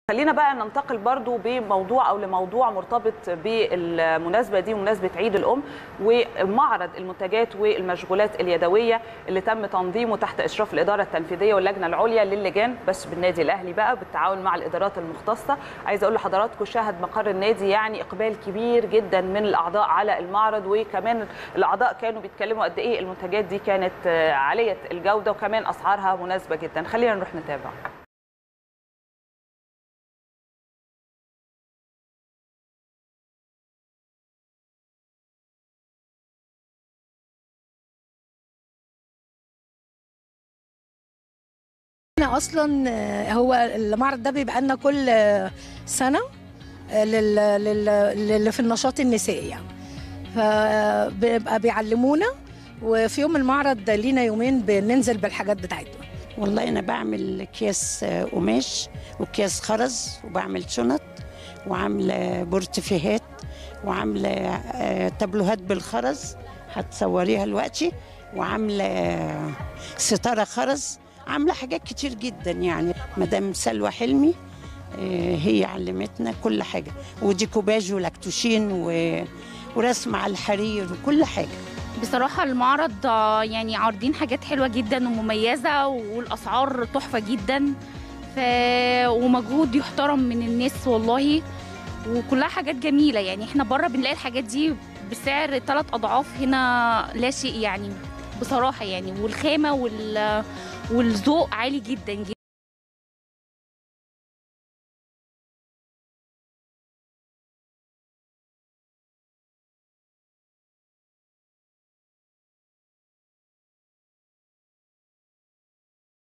خلينا بقى ننتقل برضو بموضوع او لموضوع مرتبط بالمناسبه دي مناسبه عيد الام ومعرض المنتجات والمشغولات اليدويه اللي تم تنظيمه تحت اشراف الاداره التنفيذيه واللجنه العليا للجان بس بالنادي الاهلي بقى بالتعاون مع الادارات المختصه عايزه اقول لحضراتكم شهد مقر النادي يعني اقبال كبير جدا من الاعضاء على المعرض وكمان الاعضاء كانوا بيتكلموا قد ايه المنتجات دي كانت عاليه الجوده وكمان اسعارها مناسبه جدا خلينا نروح نتابع احنا اصلا هو المعرض ده بيبقى لنا كل سنه لل... لل... للي في النشاط النسائي يعني فبيبقى بيعلمونا وفي يوم المعرض لينا يومين بننزل بالحاجات بتاعتنا والله انا بعمل اكياس قماش واكياس خرز وبعمل شنط وعامله بورتفيهات وعامله تابلوهات بالخرز هتصوريها دلوقتي وعامله ستاره خرز عامله حاجات كتير جدا يعني مدام سلوى حلمي هي علمتنا كل حاجه وديكوباج ولاكتوشين و... ورسم على الحرير وكل حاجه بصراحة المعرض يعني عارضين حاجات حلوة جدا ومميزة والأسعار تحفة جدا ف... ومجهود يحترم من الناس والله وكلها حاجات جميلة يعني احنا بره بنلاقي الحاجات دي بسعر ثلاث أضعاف هنا لا شيء يعني بصراحة يعني والخامة وال... والذوق عالي جدا جدا